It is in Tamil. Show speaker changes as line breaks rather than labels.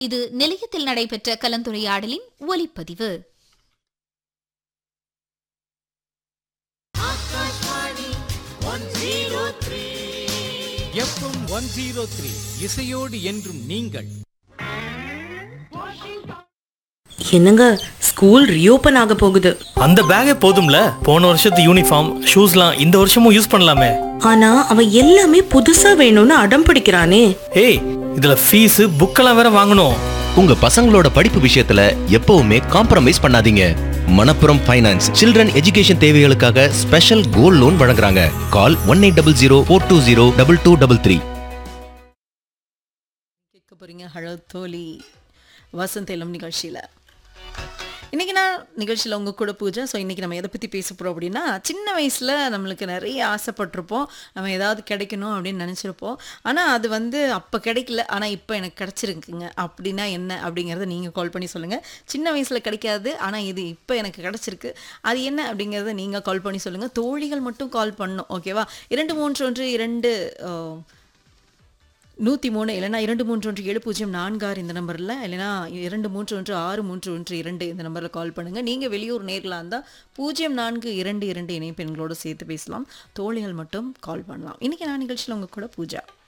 இது நிலையத்தில் நடைபெற்ற கலந்துரையாடலின் ஒலிப்பதிவு
எஃப்எம் ஒன் ஜீரோ த்ரீ இசையோடு என்றும் நீங்கள்
என்னங்க ஸ்கூல் ரீஓபன் ஆக போகுது
அந்த பேக்கே போதும்ல போன வருஷத்து யூனிஃபார்ம் ஷூஸ்லாம் இந்த வருஷமும் யூஸ் பண்ணலாமே
ஆனா அவன் எல்லாமே புதுசா வேணும்னு அடம் பிடிக்கிறானே
ஏய் இதுல ஃபீஸ் புக்கெல்லாம் வேற வாங்கணும்
உங்க பசங்களோட படிப்பு விஷயத்துல எப்பவுமே காம்ப்ரமைஸ் பண்ணாதீங்க மணப்புரம் ஃபைனான்ஸ் சில்ட்ரன் எஜுகேஷன் தேவைகளுக்காக ஸ்பெஷல் கோல்ட் லோன் வழங்குறாங்க call one eight double zero four two zero double two double three
கேட்க போறீங்க ஹலோ தோழி வசந்த் இளம் நிகழ்ச்சியில் இன்றைக்கி நான் நிகழ்ச்சியில் உங்கள் கூட பூஜை ஸோ இன்றைக்கி நம்ம எதை பற்றி பேச போகிறோம் அப்படின்னா சின்ன வயசில் நம்மளுக்கு நிறைய ஆசைப்பட்டிருப்போம் நம்ம ஏதாவது கிடைக்கணும் அப்படின்னு நினச்சிருப்போம் ஆனால் அது வந்து அப்போ கிடைக்கல ஆனால் இப்போ எனக்கு கிடச்சிருக்குங்க அப்படின்னா என்ன அப்படிங்கிறத நீங்கள் கால் பண்ணி சொல்லுங்கள் சின்ன வயசில் கிடைக்காது ஆனால் இது இப்போ எனக்கு கிடச்சிருக்கு அது என்ன அப்படிங்கிறத நீங்கள் கால் பண்ணி சொல்லுங்கள் தோழிகள் மட்டும் கால் பண்ணணும் ஓகேவா இரண்டு மூன்று ஒன்று இரண்டு அஹ், நூற்றி மூணு இல்லைனா இரண்டு மூன்று ஒன்று ஏழு பூஜ்ஜியம் நான்காறு இந்த நம்பரில் இல்லைனா இரண்டு மூன்று ஒன்று ஆறு மூன்று ஒன்று இரண்டு இந்த நம்பரில் கால் பண்ணுங்கள் நீங்கள் வெளியூர் நேர்களாக இருந்தால் பூஜ்ஜியம் நான்கு இரண்டு இரண்டு இணைப்பெண்களோடு சேர்த்து பேசலாம் தோழிகள் மட்டும் கால் பண்ணலாம் இன்றைக்கி நான் நிகழ்ச்சியில் உங்கள் கூட பூஜா